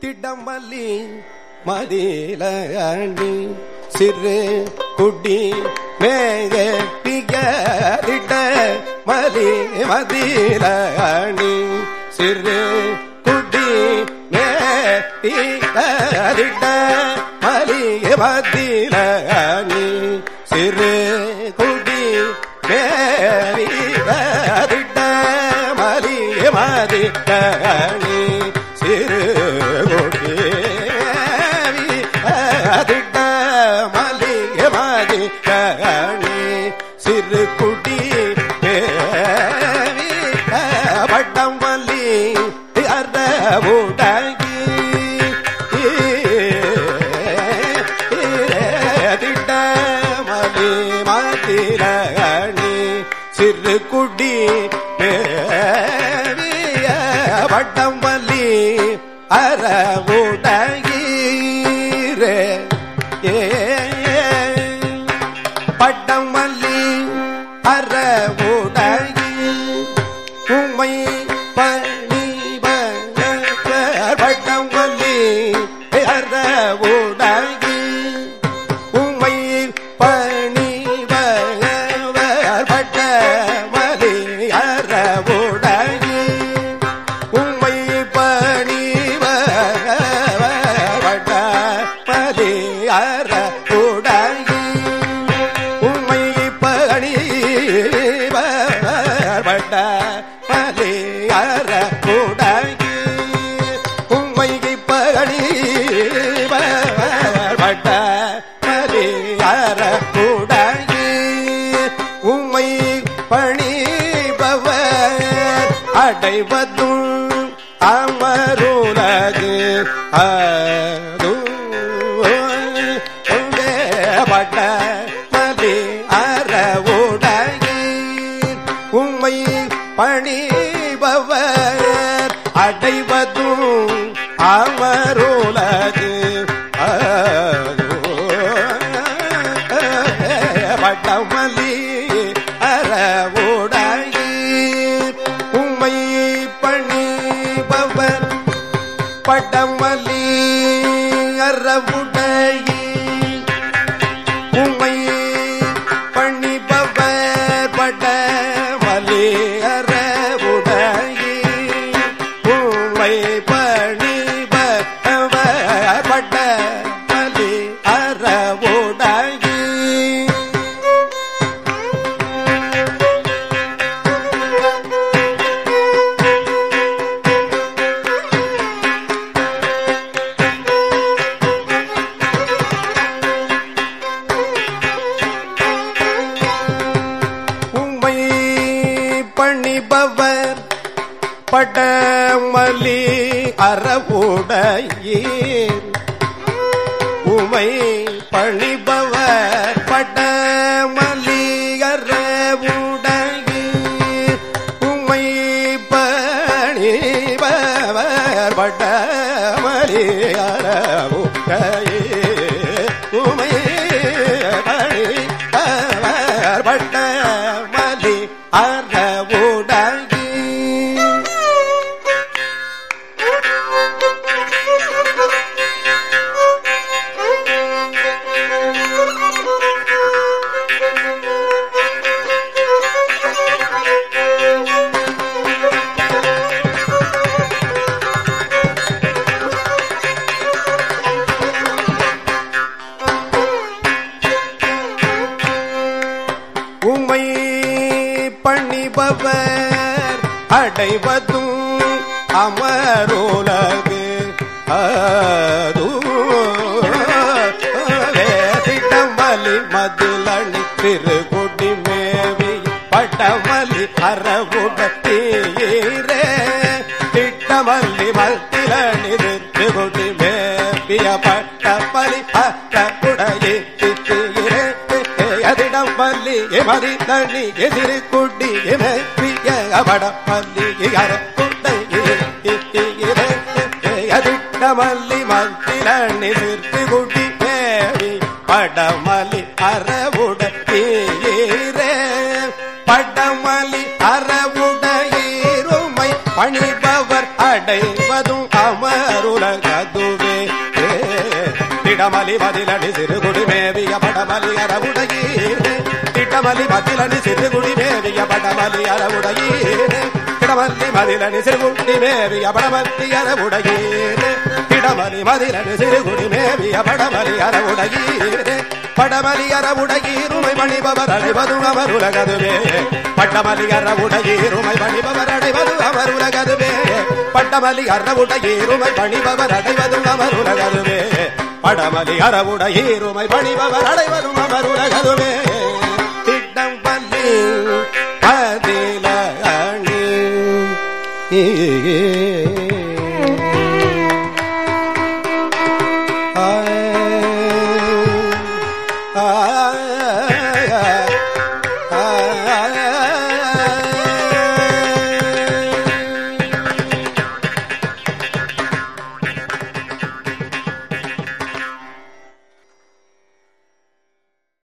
திடமல்லி மதில அணி சிறு குடி மேக பிகரிட மலி மதில அணி சிறு குடி மேக மலி மதில அணி சிறு குடி மேரிட மலி மதில அணி சிறு குடி அதிட்ட மல்லிகை மதி கணி சிறு குடி பட்டம் மல்லி அறவுடகி திட்ட மலி மதிரணி சிறு குடி பட்டம் மல்லி அறவுடகீரே ஏ பட்டம் மல்லி அறவுடகி உம்மை பணி பட்டம் மல்லி அறவுடகி உம்மை பணி பட்ட மலி அறவுடகி உம்மை பணிவ படி அற உடகி உம்மை பணி பட பலி அற உடகி உம்மை பணி பட பலி அற உடகி உம்மை பணிபவர் அடைவதும் அமருலகு அது பட்ட மதி அறவுடகி உம்மை பணிபவர் அடைவதும் அமருலகு பட்டமலி அறவுடகி உம்மை பணிபவர் பட்டமலி அறவுடகி உம்மை பணிபவர் பட்டமலி அறவுடகி உம்மை பணிபவர் பட்டமலி அறவுடகி உம்மை பணிபவர் படமலி அறவுடையீர் உமை பணிபவர் படமலி அறவுடையீர் உமை பணிபவர் படமலி அறவுடையீர் உமை பணிபவர் படமலி அறவுடையீர் உம்மை பணிபவர் அடைவதும் அமரோலகு வேதிடமலி மதிலணி திருகுடி மேவி பட்டமலி அறவுடத்தீரே திட்டமல்லி மத்திலணி திருகுடி மேவிய பட்டமலி அறவுடையே தித்தீரே அதிடம் பள்ளி எமதி தண்ணி எதிரி குடி எமப்பிய அவட பள்ளி அற அதிட்டமல்லி மத்திலண்ணி நிறுத்தி குடி தேவி படமலி அறவுட ஈரே படமலி அறவுட ஈருமை பணிபவர் அட அடைவதும் அமருலகதுவே திடமலி மதிலடி சிறுகுடி மேவிய படமலி அறவுடையீரே திடமலி மதிலடி சிறுகுடி மேவிய படமலி அறவுடையீரே திடமல்லி மதிலடி சிறுகுடி மேவிய படமல்லி அறவுடையீரே திடமலி மதிலடி சிறுகுடி மேவிய படமலி அறவுடையீரே படமலி அறவுடையீருமை மணிபவர் அடைவதும் அவர் உலகதுவே பட்டமலி அறவுடையீருமை மணிபவர் அடைவதும் அவர் உலகதுவே பட்டமலி அறவுடையீருமை பணிபவர் அடைவதும் அவர் உலகதுவே படமலி அறவுடையீருமை பணிபவர் அடைவதும் அவர் உலகதுவே திட்டம் பள்ளி பதில அணி